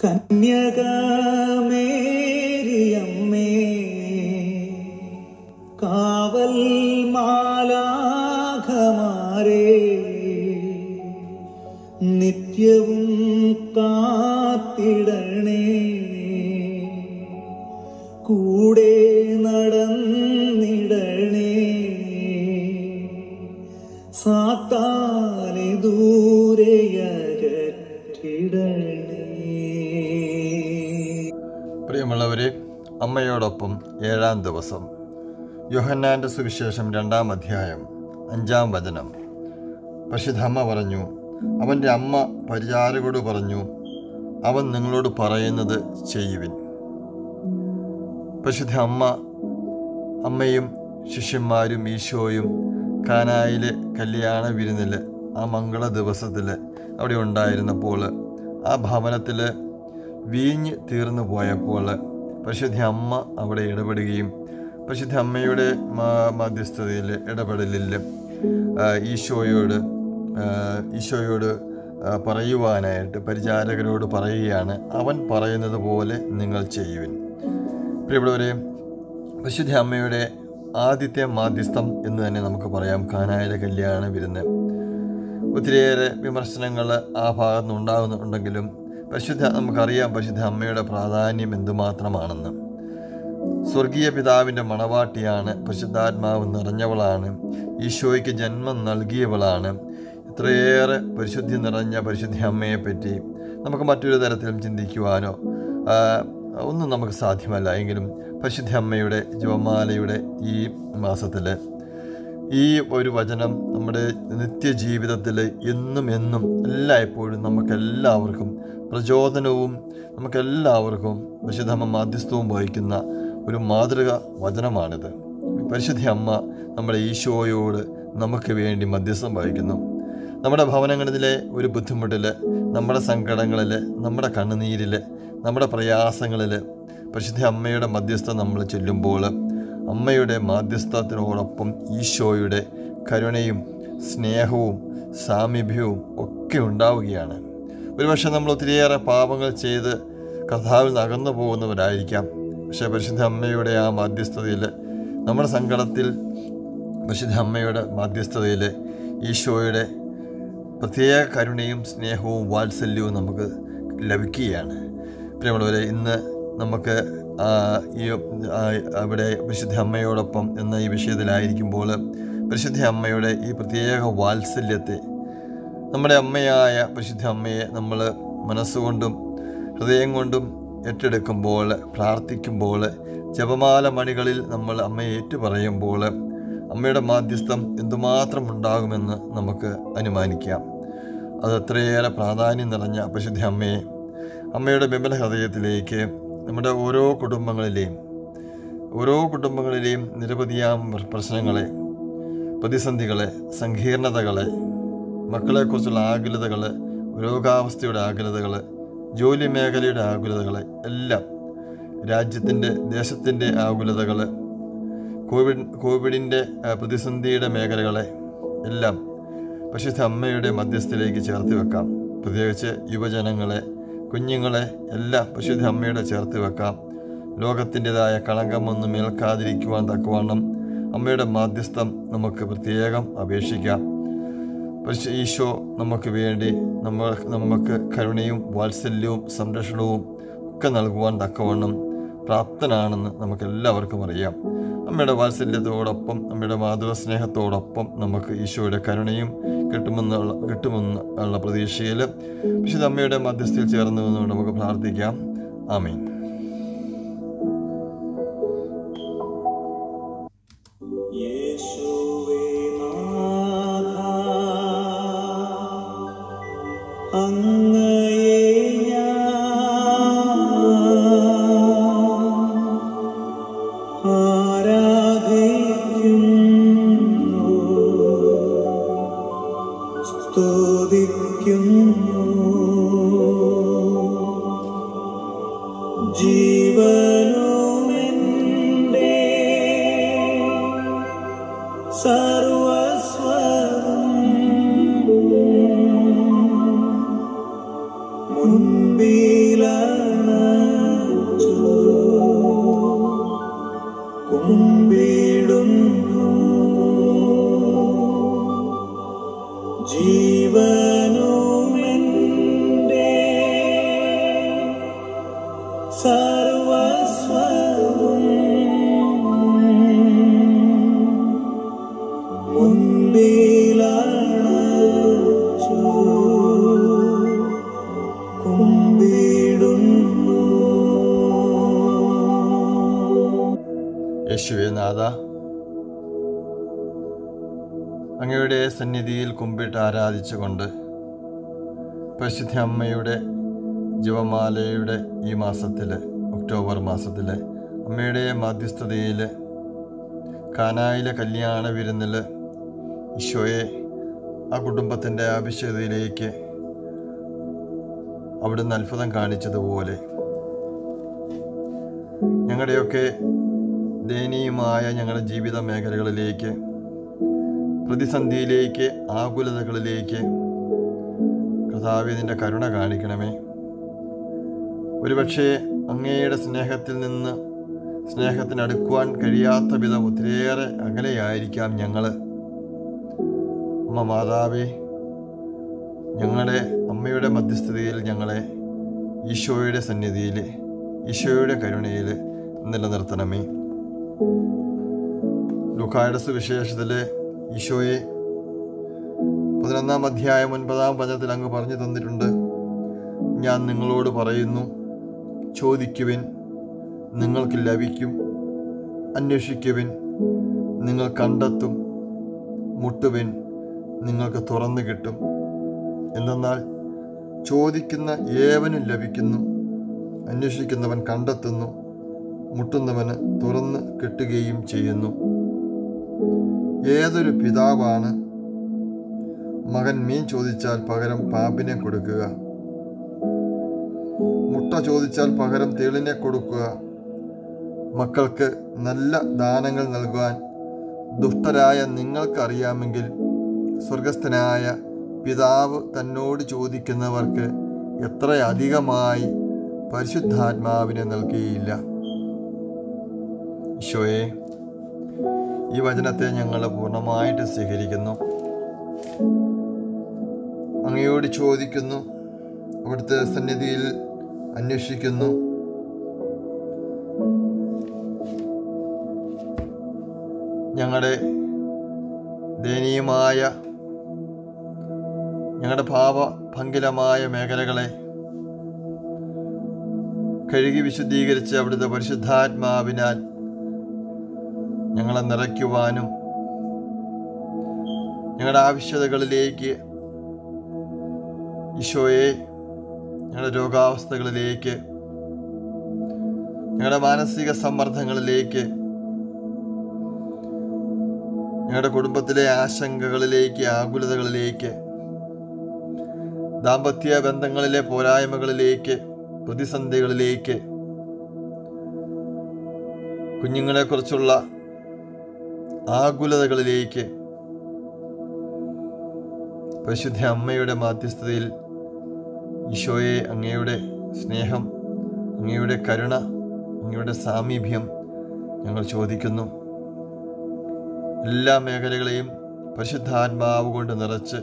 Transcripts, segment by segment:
കന്യകമേരിയമ്മേ കാവൽ മാലാഖമാരേ നിത്യവും കാത്തിടണേ കൂടെ നടന്നിടണേ സാത്താനെ ദൂരെയകറ്റിടണേ പ്രിയമുള്ളവരെ അമ്മയോടൊപ്പം ഏഴാം ദിവസം യോഹന്നാന്റെ സുവിശേഷം രണ്ടാം അധ്യായം അഞ്ചാം വചനം പരിശുദ്ധ അമ്മ പറഞ്ഞു അവൻ്റെ അമ്മ പരിചാരകോട് പറഞ്ഞു അവൻ നിങ്ങളോട് പറയുന്നത് ചെയ്യുവിൻ പരിശുദ്ധ അമ്മ അമ്മയും ശിഷ്യന്മാരും ഈശോയും കാനായിലെ കല്യാണ വിരുന്നിൽ ആ മംഗള ദിവസത്തിൽ അവിടെ ഉണ്ടായിരുന്നപ്പോൾ ആ ഭവനത്തിൽ വീഞ്ഞ് തീർന്നു പോയപ്പോൾ പരിശുദ്ധ അമ്മ അവിടെ ഇടപെടുകയും പരിശുദ്ധ അമ്മയുടെ മാ- മധ്യസ്ഥതയിൽ ഇടപെടലിൽ ആ, ഈശോയോട് ആ, ഈശോയോട് ആ, പറയുവാനായിട്ട് പരിചാരകരോട് പറയുകയാണ് അവൻ പറയുന്നത് പോലെ നിങ്ങൾ ചെയ്യുവിൻ പ്രിയപ്പെട്ടവരെ പരിശുദ്ധ അമ്മയുടെ ആദ്യത്തെ മാധ്യസ്ഥം എന്ന് തന്നെ നമുക്ക് പറയാം കാനായിലെ കല്യാണ വിരുന്ന് ഒത്തിരിയേറെ വിമർശനങ്ങൾ ആ ഭാഗത്ത് നിന്ന് ഉണ്ടാകുന്നുണ്ടെങ്കിലും പരിശുദ്ധ നമുക്കറിയാം പരിശുദ്ധ അമ്മയുടെ പ്രാധാന്യം എന്തുമാത്രമാണെന്ന് സ്വർഗീയ പിതാവിൻ്റെ മണവാട്ടിയാണ് പരിശുദ്ധാത്മാവ് നിറഞ്ഞവളാണ് ഈശോയ്ക്ക് ജന്മം നൽകിയവളാണ് ഇത്രയേറെ പരിശുദ്ധി നിറഞ്ഞ പരിശുദ്ധ അമ്മയെപ്പറ്റി നമുക്ക് മറ്റൊരു തരത്തിലും ചിന്തിക്കുവാനോ ആ, ഒന്നും നമുക്ക് സാധ്യമല്ല എങ്കിലും പരിശുദ്ധ അമ്മയുടെ ജപമാലയുടെ ഈ മാസത്തിൽ ഈ ഒരു വചനം നമ്മുടെ നിത്യജീവിതത്തിൽ എന്നും എന്നും എല്ലായ്പ്പോഴും നമുക്കെല്ലാവർക്കും പ്രചോദനവും നമുക്കെല്ലാവർക്കും വിശുദ്ധമ്മ മാധ്യസ്ഥവും വഹിക്കുന്ന ഒരു മാതൃക വചനമാണിത് പരിശുദ്ധ അമ്മ നമ്മുടെ ഈശോയോട് നമുക്ക് വേണ്ടി മധ്യസ്ഥം വഹിക്കുന്നു നമ്മുടെ ഭവനങ്ങളിലെ ഒരു ബുദ്ധിമുട്ടിൽ നമ്മുടെ സങ്കടങ്ങളിൽ നമ്മുടെ കണ്ണുനീരിൽ നമ്മുടെ പ്രയാസങ്ങളിൽ പരിശുദ്ധ അമ്മയുടെ മധ്യസ്ഥം നമ്മൾ ചെല്ലുമ്പോൾ അമ്മയുടെ മാധ്യസ്ഥത്തിനോടൊപ്പം ഈശോയുടെ കരുണയും സ്നേഹവും സാമീപ്യവും ഒക്കെ ഉണ്ടാവുകയാണ് ഒരുപക്ഷെ നമ്മൾ ഒത്തിരിയേറെ പാപങ്ങൾ ചെയ്ത് കർത്താവിൽ നിന്ന് അകന്നു പോകുന്നവരായിരിക്കാം പക്ഷേ പരിശുദ്ധ അമ്മയുടെ ആ മാധ്യസ്ഥതയിൽ നമ്മുടെ സങ്കടത്തിൽ പരിശുദ്ധ അമ്മയുടെ മാധ്യസ്ഥതയിൽ ഈശോയുടെ പ്രത്യേക കരുണയും സ്നേഹവും വാത്സല്യവും നമുക്ക് ലഭിക്കുകയാണ് പ്രിയമുള്ളവരെ ഇന്ന് നമുക്ക് ആ, ഈ ആ, അവിടെ പരിശുദ്ധ അമ്മയോടൊപ്പം എന്ന ഈ വിഷയത്തിലായിരിക്കുമ്പോൾ പരിശുദ്ധ അമ്മയുടെ ഈ പ്രത്യേക വാത്സല്യത്തെ നമ്മുടെ അമ്മയായ പരിശുദ്ധ അമ്മയെ നമ്മൾ മനസ്സുകൊണ്ടും ഹൃദയം കൊണ്ടും ഏറ്റെടുക്കുമ്പോൾ പ്രാർത്ഥിക്കുമ്പോൾ ജപമാല മണികളിൽ നമ്മൾ അമ്മയെ ഏറ്റുപറയുമ്പോൾ അമ്മയുടെ മാധ്യസ്ഥം എന്തുമാത്രം ഉണ്ടാകുമെന്ന് നമുക്ക് അനുമാനിക്കാം അത് അത്രയേറെ പ്രാധാന്യം നിറഞ്ഞ പരിശുദ്ധ അമ്മയെ അമ്മയുടെ വിമല ഹൃദയത്തിലേക്ക് നമ്മുടെ ഓരോ കുടുംബങ്ങളിലെയും ഓരോ കുടുംബങ്ങളിലെയും നിരവധിയാം പ്രശ്നങ്ങളെ പ്രതിസന്ധികളെ സങ്കീർണതകളെ മക്കളെക്കുറിച്ചുള്ള ആകുലതകൾ രോഗാവസ്ഥയുടെ ആകുലതകൾ ജോലി മേഖലയുടെ ആകുലതകൾ എല്ലാം രാജ്യത്തിൻ്റെ ദേശത്തിൻ്റെ ആകുലതകൾ കോവിഡ് കോവിഡിൻ്റെ ആ, പ്രതിസന്ധിയുടെ മേഖലകളെ എല്ലാം പരിശുദ്ധ അമ്മയുടെ മധ്യസ്ഥയിലേക്ക് ചേർത്ത് വെക്കാം പ്രത്യേകിച്ച് യുവജനങ്ങളെ കുഞ്ഞുങ്ങളെ എല്ലാം പരിശുദ്ധ അമ്മയുടെ ചേർത്ത് വെക്കാം ലോകത്തിൻ്റെതായ കളങ്കമൊന്നും ഏൽക്കാതിരിക്കുവാൻ തക്കവണ്ണം അമ്മയുടെ മാധ്യസ്ഥം നമുക്ക് പ്രത്യേകം അപേക്ഷിക്കാം പരിശു ഈശോ നമുക്ക് വേണ്ടി നമ്മൾ നമുക്ക് കരുണയും വാത്സല്യവും സംരക്ഷണവും ഒക്കെ നൽകുവാൻ തക്കവണ്ണം പ്രാപ്തനാണെന്ന് നമുക്ക് എല്ലാവർക്കും അറിയാം അമ്മയുടെ വാത്സല്യത്തോടൊപ്പം അമ്മയുടെ മാധവ സ്നേഹത്തോടൊപ്പം നമുക്ക് ഈശോയുടെ കരുണയും കിട്ടുമെന്നുള്ള കിട്ടുമെന്ന് ഉള്ള പ്രതീക്ഷയിൽ വിശുദ്ധ അമ്മയുടെ മധ്യസ്ഥയിൽ ചേർന്ന് നിന്നുകൊണ്ട് നമുക്ക് പ്രാർത്ഥിക്കാം ആമീൻ യേശുവേ നാഥ, അങ്ങയെ ഞാൻ ആരാധിക്കുന്നു സ്തുതിക്കുന്നു ജീവനുമെൻ്റെ സർവസ്വം മുൻപില കുമ്പിടുന്നു ജീവനുമെൻ്റെ സർവസ്വവും മുൻപിലണച്ചു കുമ്പിടുന്നു യേശുവേ നാഥ അങ്ങയുടെ സന്നിധിയിൽ കുമ്പിട്ട് ആരാധിച്ചുകൊണ്ട് പരിശുദ്ധ അമ്മയുടെ ജപമാലയുടെ ഈ മാസത്തിൽ ഒക്ടോബർ മാസത്തിൽ അമ്മയുടെ മധ്യസ്ഥതയിൽ കാനായിലെ കല്യാണ വിരുന്നിൽ ഈശോയെ ആ കുടുംബത്തിൻ്റെ ആവശ്യതയിലേക്ക് അവിടുന്ന് അത്ഭുതം കാണിച്ചതുപോലെ ഞങ്ങളുടെയൊക്കെ ദയനീയമായ ഞങ്ങളുടെ ജീവിത മേഖലകളിലേക്ക് പ്രതിസന്ധിയിലേക്ക് ആകുലതകളിലേക്ക് കർത്താവെ നിന്റെ കരുണ കാണിക്കണമേ ഒരുപക്ഷെ അങ്ങയുടെ സ്നേഹത്തിൽ നിന്ന് സ്നേഹത്തിന് അടുക്കുവാൻ കഴിയാത്ത വിധം ഒത്തിരിയേറെ അകലെയായിരിക്കാം ഞങ്ങൾ അമ്മ മാതാവേ ഞങ്ങളുടെ അമ്മയുടെ മധ്യസ്ഥതയിൽ ഞങ്ങളെ ഈശോയുടെ സന്നിധിയിൽ ഈശോയുടെ കരുണയിൽ നിലനിർത്തണമേ ലുക്കായുടെ സുവിശേഷത്തിൽ ഈശോയെ പതിനൊന്നാം അധ്യായം ഒൻപതാം പദത്തിൽ അങ്ങ് പറഞ്ഞു തന്നിട്ടുണ്ട് ഞാൻ നിങ്ങളോട് പറയുന്നു ചോദിക്കുവിൻ നിങ്ങൾക്ക് ലഭിക്കും അന്വേഷിക്കുവിൻ നിങ്ങൾ കണ്ടെത്തും മുട്ടുവിൻ നിങ്ങൾക്ക് തുറന്നു കിട്ടും എന്തെന്നാൽ ചോദിക്കുന്ന ഏവനും ലഭിക്കുന്നു അന്വേഷിക്കുന്നവൻ കണ്ടെത്തുന്നു മുട്ടുന്നവന് തുറന്ന് കിട്ടുകയും ചെയ്യുന്നു ഏതൊരു പിതാവാണ് മകൻ മീൻ ചോദിച്ചാൽ പകരം പാമ്പിനെ കൊടുക്കുക മുട്ട ചോദിച്ചാൽ പകരം തേളിനെ കൊടുക്കുക മക്കൾക്ക് നല്ല ദാനങ്ങൾ നൽകുവാൻ ദുഷ്ടരായ നിങ്ങൾക്കറിയാമെങ്കിൽ സ്വർഗസ്ഥനായ പിതാവ് തന്നോട് ചോദിക്കുന്നവർക്ക് എത്രയധികമായി പരിശുദ്ധാത്മാവിനെ നൽകുകയില്ല ഈശോയെ ഈ വചനത്തെ ഞങ്ങൾ പൂർണ്ണമായിട്ട് സ്വീകരിക്കുന്നു അങ്ങയോട് ചോദിക്കുന്നു അവിടുത്തെ സന്നിധിയിൽ അന്വേഷിക്കുന്നു ഞങ്ങളുടെ ദയനീയമായ ഞങ്ങളുടെ ഭാവഭംഗിലമായ മേഖലകളെ കഴുകി വിശുദ്ധീകരിച്ച് അവിടുത്തെ പരിശുദ്ധാത്മാവിനാൽ ഞങ്ങളെ നിറയ്ക്കുവാനും ഞങ്ങളുടെ ആവശ്യതകളിലേക്ക് ഈശോയെ ഞങ്ങളുടെ രോഗാവസ്ഥകളിലേക്ക് ഞങ്ങളുടെ മാനസിക സമ്മർദ്ദങ്ങളിലേക്ക് ഞങ്ങളുടെ കുടുംബത്തിലെ ആശങ്കകളിലേക്ക് ആകുലതകളിലേക്ക് ദാമ്പത്യ ബന്ധങ്ങളിലെ പോരായ്മകളിലേക്ക് പ്രതിസന്ധികളിലേക്ക് കുഞ്ഞുങ്ങളെക്കുറിച്ചുള്ള ആകുലതകളിലേക്ക് പരിശുദ്ധ അമ്മയുടെ മാധ്യസ്ഥതയിൽ ഈശോയെ അങ്ങയുടെ സ്നേഹം അങ്ങയുടെ കരുണ അങ്ങയുടെ സാമീപ്യം ഞങ്ങൾ ചോദിക്കുന്നു എല്ലാ മേഖലകളെയും പരിശുദ്ധാത്മാവ് കൊണ്ട് നിറച്ച്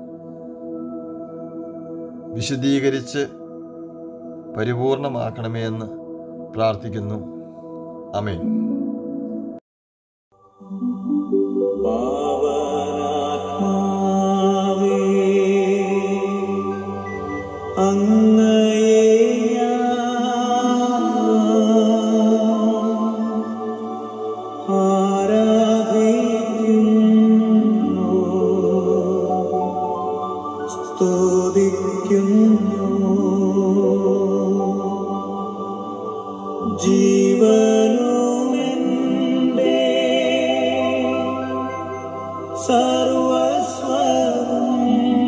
വിശദീകരിച്ച് പരിപൂർണമാക്കണമേ എന്ന് പ്രാർത്ഥിക്കുന്നു അമേൻ പാവനാത്മാവേ അങ്ങയെ ഞാൻ ആരാധിക്കുന്നു സ്തുതിക്കുന്നു ജീവനുമെൻ്റെ സർവസ്വം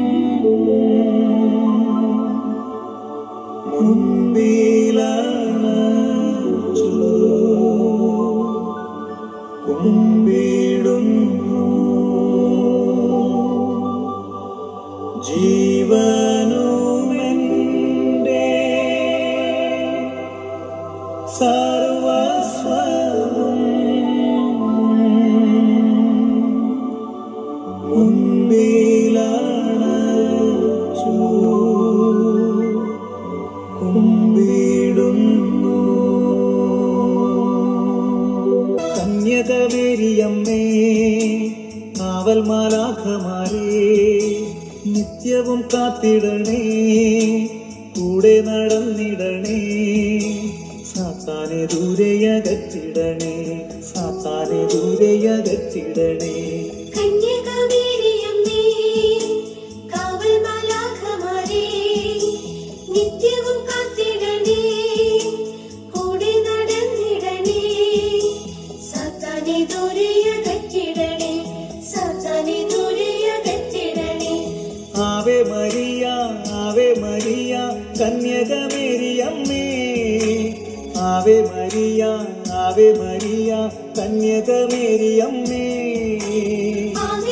മുൻപിലണച്ചു കുമ്പിടുന്നു ജീവനുമെൻ്റെ സർവസ്വവും മുൻപിലണച്ചു കുമ്പിടുന്നു കന്യകമേരിയമ്മേ കാവൽ മാലാഖമാരേ നിത്യവും കാത്തിടണേ കൂടെ നടന്നിടണേ സാത്താനെ ദൂരെയകറ്റിടണേ സാത്താനെ ദൂരെയകറ്റിടണേ കന്യകമേരിയമ്മേ കാവൽ മാലാഖമാരേ നിത്യവും കാത്തിടണേ കൂടെ നടന്നിടണേ സാത്താനെ ദൂരെയകറ്റിടണേ സാത്താനെ ദൂരെയകറ്റിടണേ ആവേ മരിയ ആവേ മരിയ കന്യകമേരിയമ്മേ ആവേ മരിയ ആവേ മരിയ കന്യകമേരിയമ്മേ ആവേ